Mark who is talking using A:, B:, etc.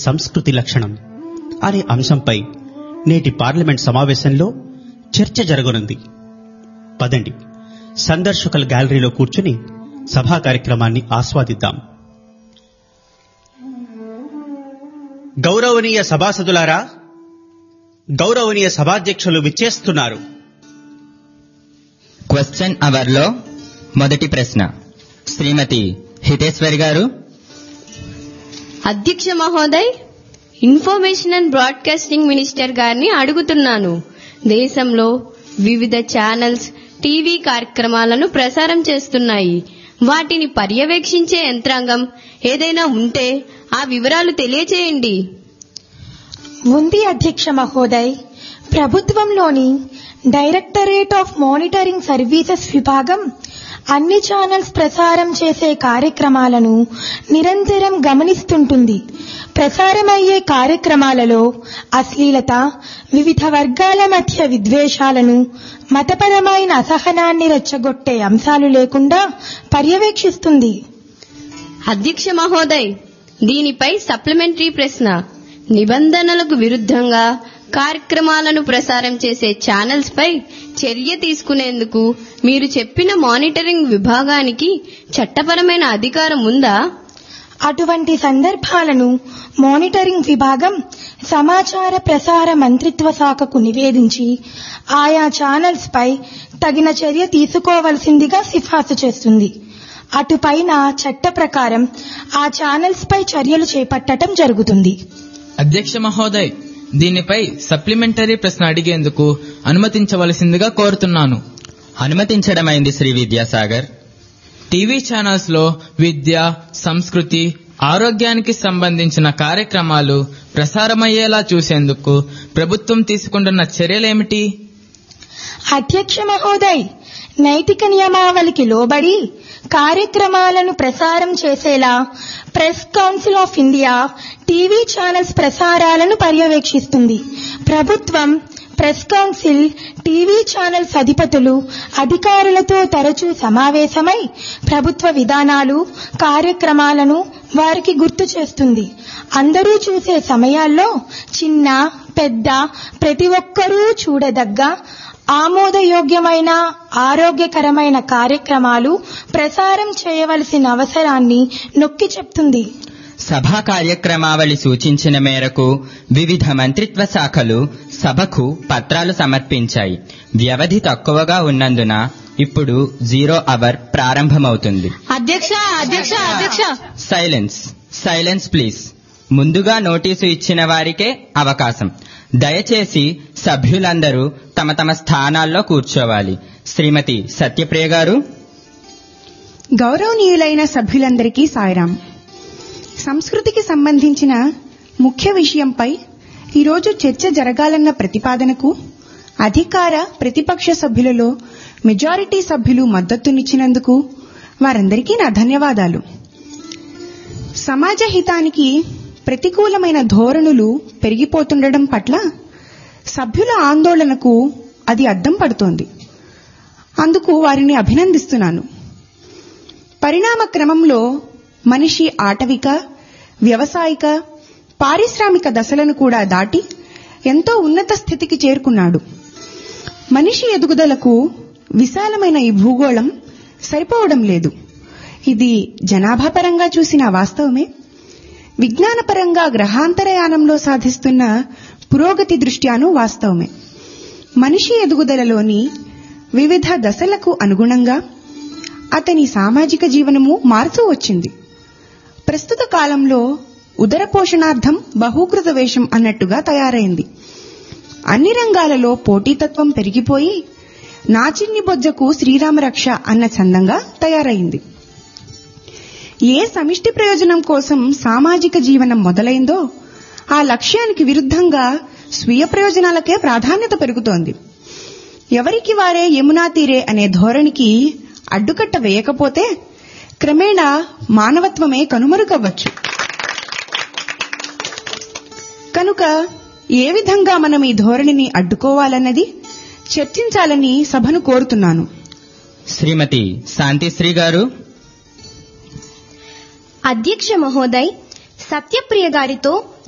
A: సంస్కృతి లక్షణం అనే అంశంపై నేటి పార్లమెంట్ సమావేశంలో చర్చ జరగనుంది పదండి సందర్శకుల గ్యాలరీలో కూర్చుని సభా కార్యక్రమాన్ని ఆస్వాదిద్దాం గౌరవనీయ సభాసదులారా గౌరవనీయ సభాధ్యక్షులు విచ్చేస్తున్నారు
B: క్వశ్చన్ అవర్ లో మొదటి ప్రశ్న శ్రీమతి హితేశ్వరి గారు
C: అధ్యక్ష మహోదయ్ ఇన్ఫర్మేషన్ అండ్ బ్రాడ్కాస్టింగ్ మినిస్టర్ గారిని అడుగుతున్నాను దేశంలో వివిధ ఛానల్స్ టీవీ కార్యక్రమాలను ప్రసారం చేస్తున్నాయి వాటిని పర్యవేక్షించే యంత్రాంగం ఏదైనా ఉంటే ఆ వివరాలు తెలియచేయండి
D: ఉంది అధ్యక్ష మహోదయ్ ప్రభుత్వంలోని డైరెక్టరేట్ ఆఫ్ మానిటరింగ్ సర్వీసెస్ విభాగం అన్ని ఛానల్స్ ప్రసారం చేసే కార్యక్రమాలను నిరంతరం గమనిస్తుంటుంది ప్రసారమయ్యే కార్యక్రమాలలో అశ్లీలత వివిధ వర్గాల మధ్య విద్వేషాలను మతపరమైన అసహనాన్ని రెచ్చగొట్టే అంశాలు లేకుండా పర్యవేక్షిస్తుంది
C: అధ్యక్ష మహోదయ్ దీనిపై సప్లిమెంటరీ ప్రశ్న నిబంధనలకు విరుద్ధంగా కార్యక్రమాలను ప్రసారం చేసే ఛానల్స్ పై చర్య తీసుకునేందుకు మీరు చెప్పిన మానిటరింగ్ విభాగానికి చట్టపరమైన అధికారం ఉందా
D: అటువంటి సందర్భాలను మానిటరింగ్ విభాగం సమాచార ప్రసార మంత్రిత్వ శాఖకు నివేదించి ఆయా ఛానల్స్ పై తగిన చర్య తీసుకోవలసిందిగా సిఫార్సు చేస్తుంది అటుపైన చట్ట ప్రకారం ఆ ఛానల్స్ పై చర్యలు చేపట్టడం జరుగుతుంది
E: అధ్యక్ష మహోదయ్ దీనిపై సప్లిమెంటరీ ప్రశ్న అడిగేందుకు అనుమతించవలసిందిగా కోరుతున్నాను
B: అనుమతించడమైంది శ్రీ విద్యాసాగర్
E: టీవీ ఛానల్స్ లో విద్య సంస్కృతి ఆరోగ్యానికి సంబంధించిన కార్యక్రమాలు ప్రసారమయ్యేలా చూసేందుకు ప్రభుత్వం తీసుకుంటున్న చర్యలేమిటి
D: అధ్యక్ష మహోదయ్ నైతిక నియమావళికి లోబడి కార్యక్రమాలను ప్రసారం చేసేలా press council of India TV channels ప్రసారాలను పర్యవేక్షిస్తుంది ప్రభుత్వం ప్రెస్ కౌన్సిల్ టీవీ ఛానల్స్ అధిపతులు అధికారులతో తరచూ సమావేశమై ప్రభుత్వ విధానాలు కార్యక్రమాలను వారికి గుర్తు చేస్తుంది అందరూ చూసే సమయాల్లో చిన్న పెద్ద ప్రతి ఒక్కరూ చూడదగ్గ ఆమోదయోగ్యమైన ఆరోగ్యకరమైన కార్యక్రమాలు ప్రసారం చేయవలసిన అవసరాన్ని నొక్కి చెప్తుంది
B: సభా కార్యక్రమావళి సూచించిన మేరకు వివిధ మంత్రిత్వ శాఖలు సభకు పత్రాలు సమర్పించాయి వ్యవధి తక్కువగా ఉన్నందున ఇప్పుడు జీరో అవర్ ప్రారంభమవుతుంది
C: అధ్యక్ష అధ్యక్ష అధ్యక్ష
B: సైలెన్స్ సైలెన్స్ ప్లీజ్ ముందుగా నోటీసు ఇచ్చిన వారికే అవకాశం దయచేసి సభ్యులందరూ తమ తమ స్థానాల్లో కూర్చోవాలి శ్రీమతి సత్యప్రియ గారు
F: గౌరవనీయులైన సభ్యులందరికీ సాయిరాం సంస్కృతికి సంబంధించిన ముఖ్య విషయంపై ఈరోజు చర్చ జరగాలన్న ప్రతిపాదనకు అధికార ప్రతిపక్ష సభ్యులలో మెజారిటీ సభ్యులు మద్దతునిచ్చినందుకు వారందరికీ నా ధన్యవాదాలు సమాజ హితానికి ప్రతికూలమైన ధోరణులు పెరిగిపోతుండడం పట్ల సభ్యుల ఆందోళనకు అది అద్దం పడుతోంది అందుకు వారిని అభినందిస్తున్నాను పరిణామ క్రమంలో మనిషి ఆటవిక వ్యవసాయిక పారిశ్రామిక దశలను కూడా దాటి ఎంతో ఉన్నత స్థితికి చేరుకున్నాడు మనిషి ఎదుగుదలకు విశాలమైన ఈ భూగోళం సరిపోవడం లేదు ఇది జనాభా పరంగా చూసిన వాస్తవమే విజ్ఞానపరంగా గ్రహాంతరయానంలో సాధిస్తున్న పురోగతి దృష్ట్యాను వాస్తవమే మనిషి ఎదుగుదలలోని వివిధ దశలకు అనుగుణంగా అతని సామాజిక జీవనము మారుతూ వచ్చింది ప్రస్తుత కాలంలో ఉదర పోషణార్థం బహూకృత వేషం అన్నట్టుగా తయారైంది అన్ని రంగాలలో పోటీతత్వం పెరిగిపోయి నాచిన్ని బొజ్జకు శ్రీరామరక్ష అన్న చందంగా తయారైంది ఏ సమిష్టి ప్రయోజనం కోసం సామాజిక జీవనం మొదలైందో ఆ లక్ష్యానికి విరుద్ధంగా స్వీయ ప్రయోజనాలకే ప్రాధాన్యత పెరుగుతోంది ఎవరికి వారే యమునా తీరే అనే ధోరణికి అడ్డుకట్ట వేయకపోతే క్రమేణా మానవత్వమే కనుమరుగవ్వచ్చు కనుక ఏ విధంగా మనం ఈ ధోరణిని అడ్డుకోవాలన్నది చర్చించాలని సభను కోరుతున్నాను
B: శ్రీమతి శాంతిశ్రీ గారు
G: అధ్యక్ష మహోదయ్ సత్యప్రియ గారితో